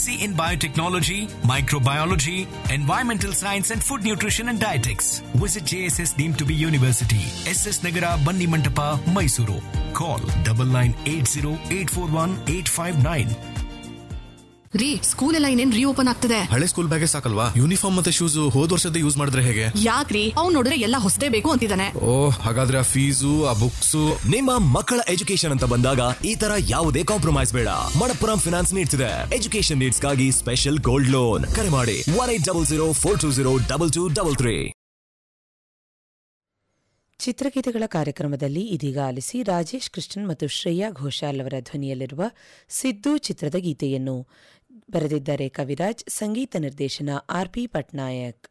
See in biotechnology, microbiology, environmental science and food nutrition and dietetics. Visit JSS deemed to be university. SS Nagara Banni Mantapa, Mysuru. Call double nine eight zero eight four one eight five nine. ರೀ school ಎಲ್ಲ ಇನ್ನೇನ್ reopen ಆಗ್ತದೆ ಹಳೆ school ಬ್ಯಾಗೆ ಸಾಕಲ್ವಾ uniform ಮತ್ತೆ shoes ಹೋದ್ ವರ್ಷದ use ಮಾಡಿದ್ರೆ ಹೇಗೆ ಯಾಕ್ರಿ ಅವ್ನ್ ನೋಡಿದ್ರೆ ಎಲ್ಲ ಹೊಸದೇ ಬೇಕು ಅಂತಿದ್ದಾನೆ ಓ ಹಾಗಾದ್ರೆ ಆ ಫೀಸು ಆ ಬುಕ್ಸು ನಿಮ್ಮ ಮಕ್ಕಳ ಎಜುಕೇಶನ್ ಅಂತ ಬಂದಾಗ ಈ ತರ ಯಾವುದೇ ಕಾಂಪ್ರಮೈಸ್ ಬೇಡ ಮಣಪ್ಪುರಂ ಫಿನಾನ್ಸ್ ನೀಡ್ತಿದೆ ಎಜುಕೇಶನ್ ನೀಡ್ಸ್ಗಾಗಿ ಸ್ಪೆಷಲ್ ಗೋಲ್ಡ್ ಲೋನ್ ಕರೆ ಮಾಡಿ one eight double zero four two zero double two double three ಚಿತ್ರಗೀತೆಗಳ ಕಾರ್ಯಕ್ರಮದಲ್ಲಿ ಇದೀಗ ಆಲಿಸಿ ರಾಜೇಶ್ ಕೃಷ್ಣನ್ ಮತ್ತು ಶ್ರೇಯಾ ಘೋಷಾಲ್ ಅವರ ಧ್ವನಿಯಲ್ಲಿರುವ ಸಿದ್ದು ಚಿತ್ರದ ಗೀತೆಯನ್ನು ಬರೆದಿದ್ದಾರೆ ಕವಿರಾಜ್ ಸಂಗೀತ ನಿರ್ದೇಶನ ಆರ್ ಪಿ ಪಟ್ನಾಯಕ್